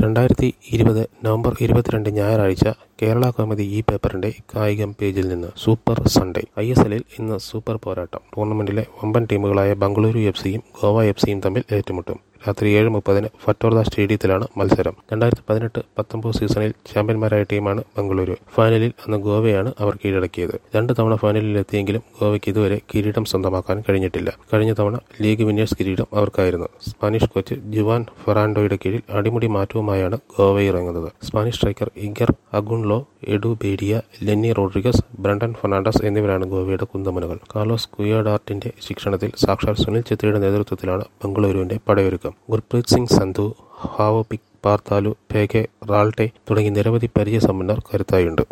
രണ്ടായിരത്തി ഇരുപത് നവംബർ ഇരുപത്തിരണ്ട് ഞായറാഴ്ച കേരള കൗമുദി ഈ പേപ്പറിന്റെ കായികം പേജിൽ നിന്ന് സൂപ്പർ സൺഡേ ഐ എസ് എല്ലിൽ ഇന്ന് സൂപ്പർ പോരാട്ടം ടൂർണമെന്റിലെ വമ്പൻ ടീമുകളായ ബംഗളൂരു എഫ് സിയും ഗോവ എഫ് സിയും തമ്മിൽ ഏറ്റുമുട്ടും രാത്രി ഏഴ് മുപ്പതിന് ഫറ്റോർദ സ്റ്റേഡിയത്തിലാണ് മത്സരം രണ്ടായിരത്തി പതിനെട്ട് പത്തൊമ്പത് സീസണിൽ ചാമ്പ്യന്മാരായ ടീമാണ് ബംഗളൂരു ഫൈനലിൽ അന്ന് ഗോവയാണ് അവർ കീഴടക്കിയത് രണ്ട് തവണ ഫൈനലിൽ എത്തിയെങ്കിലും ഗോവയ്ക്ക് ഇതുവരെ കിരീടം സ്വന്തമാക്കാൻ കഴിഞ്ഞിട്ടില്ല കഴിഞ്ഞ തവണ ലീഗ് വിന്നേഴ്സ് കിരീടം അവർക്കായിരുന്നു സ്പാനിഷ് കോച്ച് ജുവാൻ ഫെറാൻഡോയുടെ കീഴിൽ അടിമുടി മാറ്റവുമായാണ് ഗോവ ഇറങ്ങുന്നത് സ്പാനിഷ് സ്ട്രൈക്കർ ഇഗർ അഗുൺലോ എഡു ബേഡിയ ലെന്നി റോഡ്രിഗസ് ബ്രണ്ടൻ ഫെർണാണ്ടസ് എന്നിവരാണ് ഗോവയുടെ കുന്തമുനകൾ കാർലോസ് കുയാഡാർട്ടിന്റെ ശിക്ഷണത്തിൽ സാക്ഷാൽ സുനിൽ ഛത്രിയുടെ നേതൃത്വത്തിലാണ് ബംഗളൂരുവിന്റെ പടയൊരുക്കം ഗുർപ്രീത് സിംഗ് സന്ധു ഹാവോപിക് പാർത്താലു പേകെ റാൾട്ടെ തുടങ്ങി നിരവധി പരിചയസമ്പന്നർ കരുത്തായുണ്ട്